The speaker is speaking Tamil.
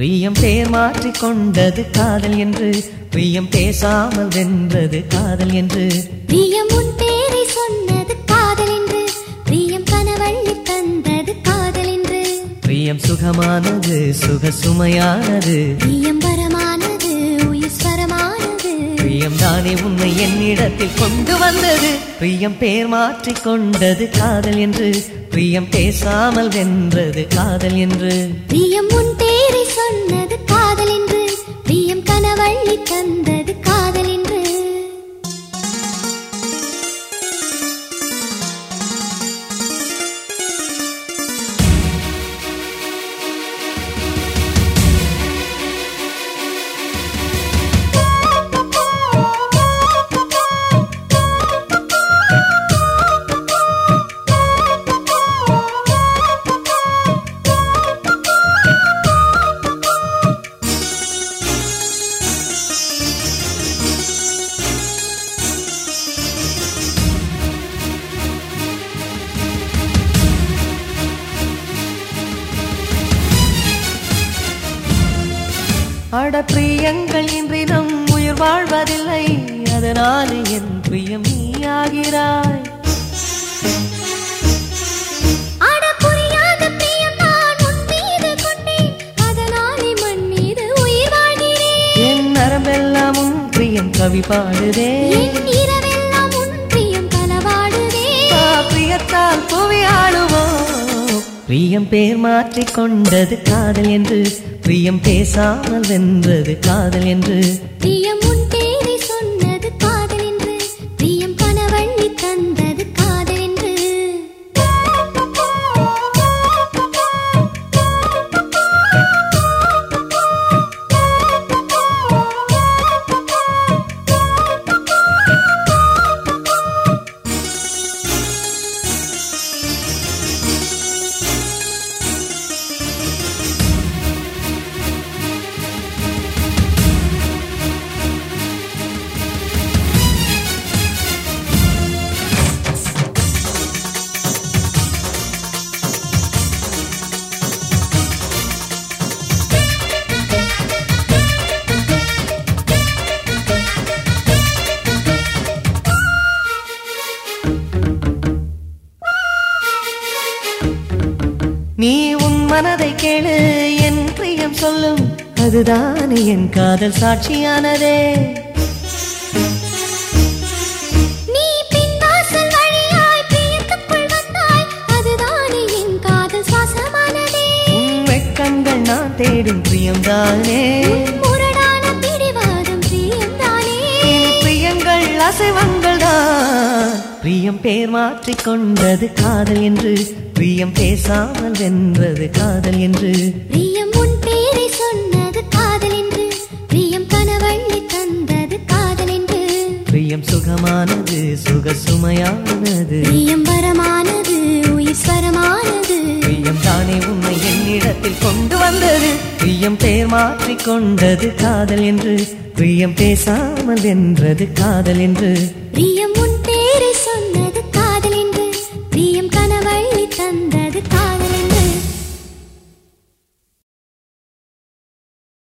பிரியம் பேர் மாற்றிக் கொண்டது காதல் என்று பிரியம் பேசாமல் வென்றது காதல் என்று பிரியம் உன் பேரை சொன்னது காதல் என்று பிரியம் கனவள்ளி தந்தது காதல் என்று பிரியம் சுகமானது சுக சுமையானது பிரியம் வரமானது உயிர் ஸ்வரமானது பிரியம் தானே உன்னை என்னிடத்தில் கொண்டு வந்தது பிரியம் பேர் மாற்றிக் கொண்டது காதல் என்று பிரியம் பேசாமல் வென்றது காதல் என்று பிரியம் உன் பேரை சொன்னது காதல் என்று பிரியம் கனவள்ளி தந்தது காதல் என்று அட பிரியங்கள் இன்றி நம் உயிர் வாழ்வதில்லை அதனால் என் பிரியம் நீயாகிறாய் அட புரியாத பிரியம் நான் உன் மீது கொண்டேன் அதனாலே மண் மீது உயிர் வாழ்கிறேன் என் நரம்பெல்லாம் உன் பிரியம் கவி பாடுதே என் இரவெல்லாம் உன் பிரியம் களவாடுதே ஆ, பிரியத்தால் புவி ஆளுவோம் பிரியம் பேர் மாற்றிக் கொண்டது காதல் என்று பிரியம் பேசாமல் வென்றது காதல் என்று பிரியம் உன் பேரை சொன்னது காதல் என்று பிரியம் கனவள்ளி தந்தது காதல் என்று நீ உன் மனதை கேளு என் பிரியம் சொல்லும் அதுதானே என் காதல் சாட்சியானதே நீ பின்வாசல் வழியாய் பிரியத்துக்குள் வந்தாய் அதுதானே என் காதல் சுவாசமானதே உன் வெட்கங்கள் நான் தேடும் பிரியம்தானே உன் முரடான பிடிவாதம் பிரியம்தானே பிரியங்கள் அசைவங்கள் தான் பிரியம் பேர் மாற்றிக் கொண்டது காதல் என்று பிரியம் பேசாமல் வென்றது காதல் என்று பிரியம் உன் பேரை சொன்னது காதல் என்று பிரியம் கனவள்ளி தந்தது காதல் என்று பிரியம் சுகமானது சுக சுமையானது பிரியம் வரமானது உயிர் ஸ்வரமானது பிரியம் தானே உன்னை என்னிடத்தில் கொண்டு வந்தது பிரியம் பேர் மாற்றிக் கொண்டது காதல் என்று பிரியம் பேசாமல் வென்றது காதல் என்று பிரியம்